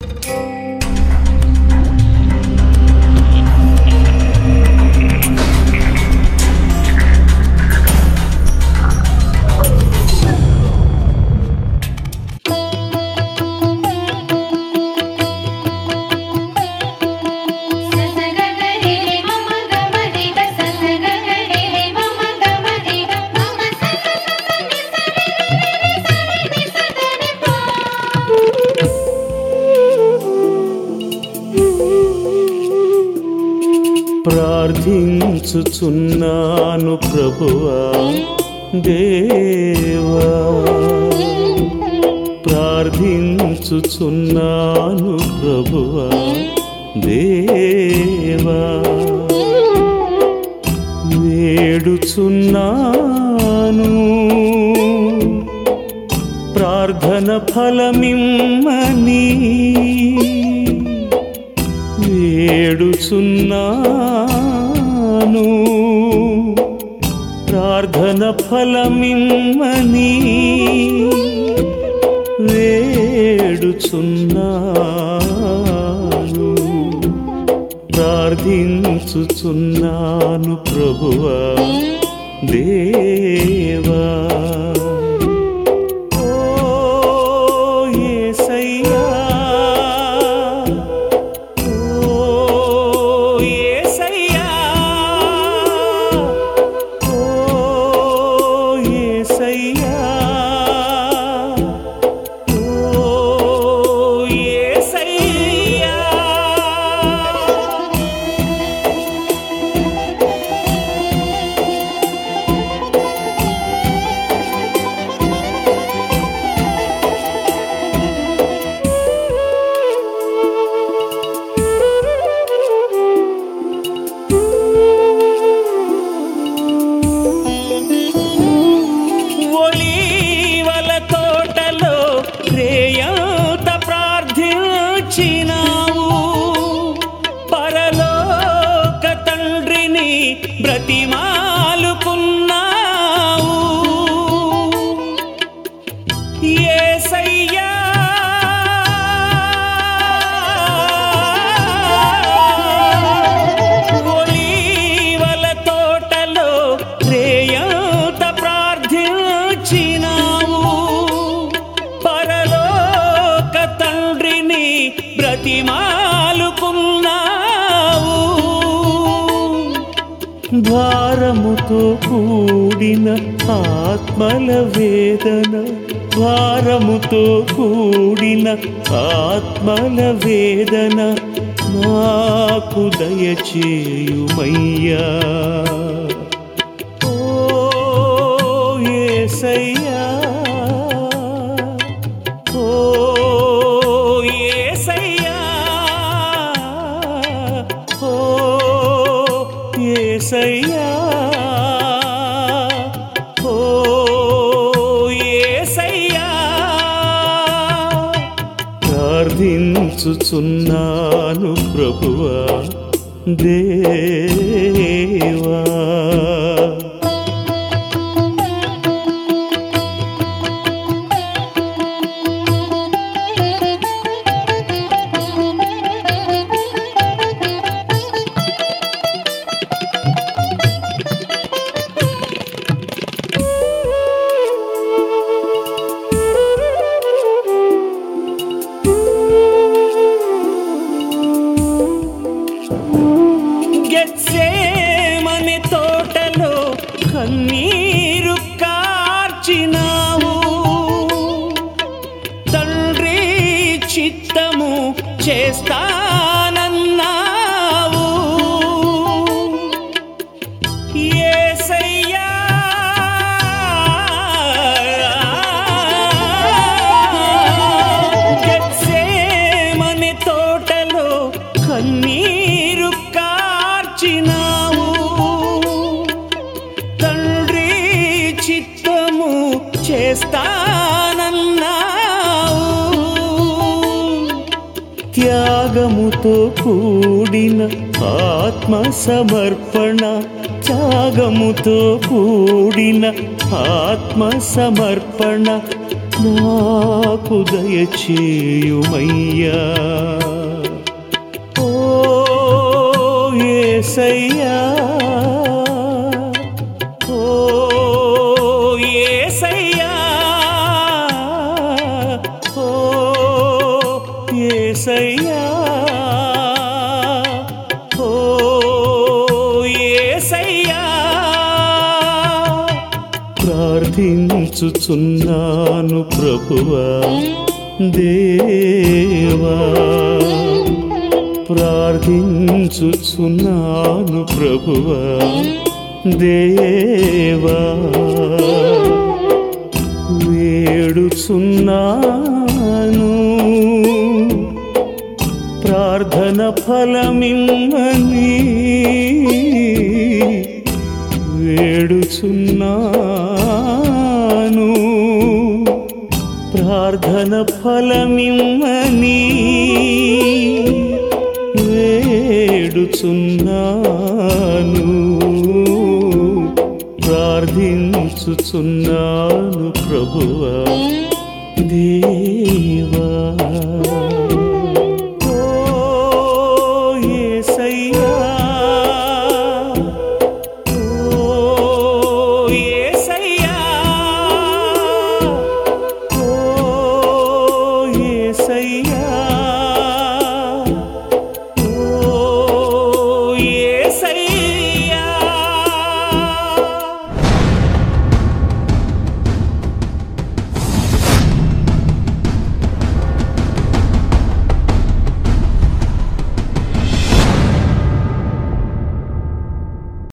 ససగగరిరి మమ గమరిగ ససగగరిరి మమ గమరిగ మమ సససని సరిరిరి సరిని సదని పా ప్రార్థించుచున్నాను ప్రభువా దేవా ప్రార్థించుచున్నాను ప్రభువా దేవా వేడుచున్నాను ప్రార్థన ఫలమిమ్మని వేడుచున్నాను ప్రార్థన ఫలమిమ్మని వేడుచున్నాను ప్రార్థించుచున్నాను ప్రభువా దేవా ఓ యేసయ్యా ఓ యేసయ్యా ఓ యేసయ్యా ఓ యేసయ్యా ఒలీవల తోటలో రేయంత ప్రార్థించినావు పరలోక తండ్రిని బ్రతిమాలుకున్నావు యేసయ్యా ఒలీవల తోటలో రేయంత ప్రార్థించినావు పరలోక తండ్రిని బ్రతిమాలుకున్నావు భారముతో కూడిన ఆత్మల వేదన భారముతో కూడిన ఆత్మల వేదన నాకు దయచేయుమయ్యా ఓ యేసయ్యా ఓ యేసయ్యా ఓ యేసయ్యా ఓ యేసయ్యా ప్రార్థించుచున్నాను ప్రభువా దేవా గెత్సేమని తోటలో కన్నీరు కార్చినావు తండ్రి చిత్తము చేస్తానన్నావు యేసయ్యా గెత్సేమని తోటలో కన్నీరు కార్చినావు తండ్రి చిత్తము చేస్తానన్నావు త్యాగముతో కూడిన ఆత్మ సమర్పణ త్యాగముతో కూడిన ఆత్మ సమర్పణ నాకు దయచేయుమయ్యా ఓ యేసయ్యా ఓ యేసయ్యా ఓ యేసయ్యా ఓ యేసయ్యా ప్రార్థించుచున్నాను ప్రభువా దేవా ప్రార్థించుచున్నాను ప్రభువా దేవా వేడుచున్నాను ప్రార్థన ఫలమిమ్మని వేడుచున్నాను ప్రార్థన ఫలమిమ్మని వేడుచున్నాను ప్రార్థించుచున్నాను ప్రభువా దేవా